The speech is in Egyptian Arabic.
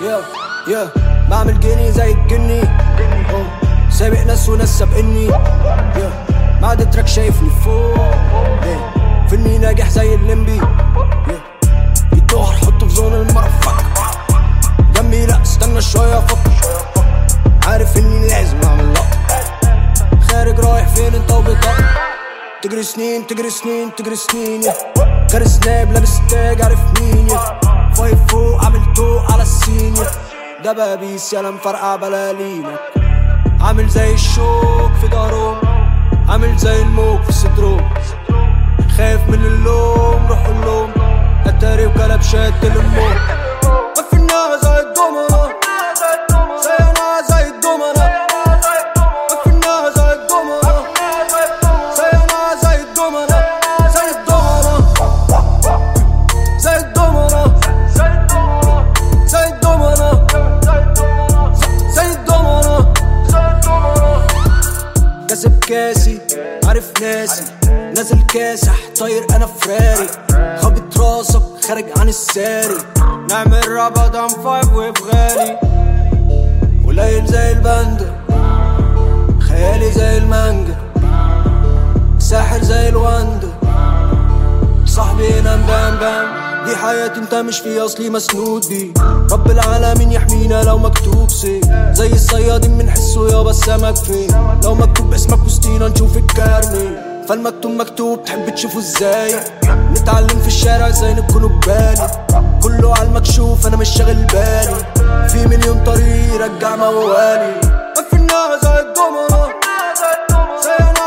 يا يا بعمل جني زي الجني أوه. سابق ناس وناس سابقني يا بعد تراك شايفني فوق إيه. فيلمي ناجح زي الليمبي يا يتوهر حطه في زون المرفق جنبي لا استنى شوية افكر عارف اني لازم اعمل لقطة خارج رايح فين انت وبطاقة تجري سنين تجري سنين تجري سنين يا غير سناب لابس تاج عارف مين يا فايف فوق عامل توق على السين يا دبابيس يالا مفرقع بلالينك عامل زي الشوك في دارهم عامل زي الموج في صدرهم خايف من اللوم روح اللوم اتاري وكلب شات الموت قفلناها زي الدومنة سينا زي الدومنة قفلناها زي الدومنة سينا زي الدومنة زي الدومنة زي الدومنة زي الدومنة زي الدومنة كاسب كاسي عارف ناسي نازل كاسح طاير انا فراري خابط راسك خارج عن الساري نعمل رمضان فايف وبغالي قليل زي الباندا خيالي زي المانجا ساحر زي الواندا صاحبي ينام بام بام دي حياتي انت مش في اصلي مسنود بيه رب العالمين يحمينا لو مكتوب سي زي الصيادين بنحسه يابا السمك فين لو مكتوب اسمك وسطينا نشوف الكارني فالمكتوب مكتوب تحب تشوفه ازاي نتعلم في الشارع زي نكونوا ببالي كله على المكشوف انا مش شاغل بالي في مليون طريق يرجع موالي قفلناها زي الدومنة سينا